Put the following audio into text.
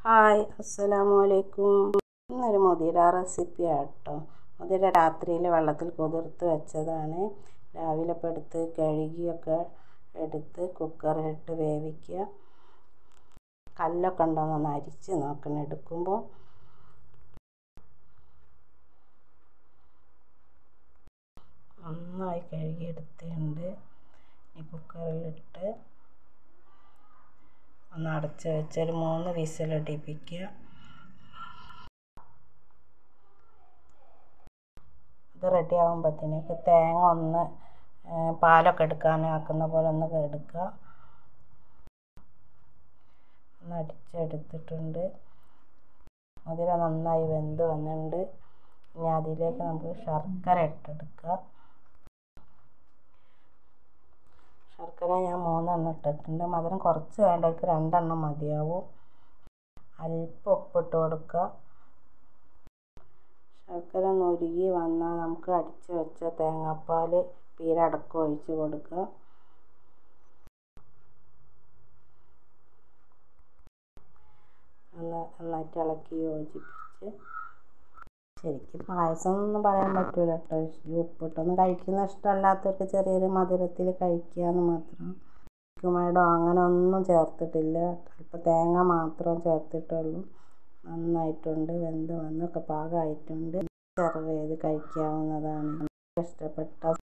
hi അസ്സലാമു അലൈക്കും ഇന്നൊരു മുതിര റെസിപ്പി ആട്ടോ മുതിര രാത്രിയിൽ വെള്ളത്തിൽ കുതിർത്ത് വെച്ചതാണ് രാവിലെ ഇപ്പോൾ എടുത്ത് കഴുകിയൊക്കെ എടുത്ത് കുക്കറിലിട്ട് വേവിക്കുക കല്ലൊക്കെ ഉണ്ടോയെന്നൊന്ന് അരിച്ച് നോക്കണം എടുക്കുമ്പോൾ നന്നായി കഴുകിയെടുത്തിട്ടുണ്ട് ഈ കുക്കറിലിട്ട് ഒന്ന് അടച്ച് വെച്ച് ഒരു മൂന്ന് വിസിലടിപ്പിക്കുക ഇത് റെഡി ആകുമ്പോഴത്തേക്ക് തേങ്ങ ഒന്ന് പാലൊക്കെ എടുക്കാൻ ആക്കുന്ന പോലെ ഒന്ന് എടുക്കുക ഒന്ന് അടിച്ചെടുത്തിട്ടുണ്ട് മുതിര നന്നായി വെന്ത് വന്നിട്ടുണ്ട് ഇനി അതിലേക്ക് നമുക്ക് ശർക്കര ഇട്ടെടുക്കുക ശർക്കര ഞാൻ മൂന്നെണ്ണം ഇട്ടിട്ടുണ്ട് മധുരം കുറച്ച് വേണ്ടവർക്ക് രണ്ടെണ്ണം മതിയാവും അല്പം ഉപ്പിട്ട് കൊടുക്കുക ശർക്കര ഒന്ന് ഉരുകി വന്നാൽ നമുക്ക് അടിച്ച് വെച്ച തേങ്ങാപ്പാൽ പീരടക്കം ഒഴിച്ച് കൊടുക്കുക നന്നായിട്ട് ഇളക്കി യോജിപ്പിച്ച് ശരിക്കും പായസം എന്നൊന്നും പറയാൻ പറ്റില്ല കേട്ടോ ഉപ്പിട്ടൊന്നും കഴിക്കുന്ന ഇഷ്ടമല്ലാത്തവർക്ക് ചെറിയൊരു മധുരത്തിൽ കഴിക്കാമെന്ന് മാത്രം കുക്കുമേടോ അങ്ങനെ ഒന്നും ചേർത്തിട്ടില്ല അല്പം തേങ്ങ മാത്രം ചേർത്തിട്ടുള്ളൂ നന്നായിട്ടുണ്ട് വെന്ത് വന്നൊക്കെ പാകമായിട്ടുണ്ട് സെർവ് ചെയ്ത് കഴിക്കാവുന്നതാണ് ഇഷ്ടപ്പെട്ട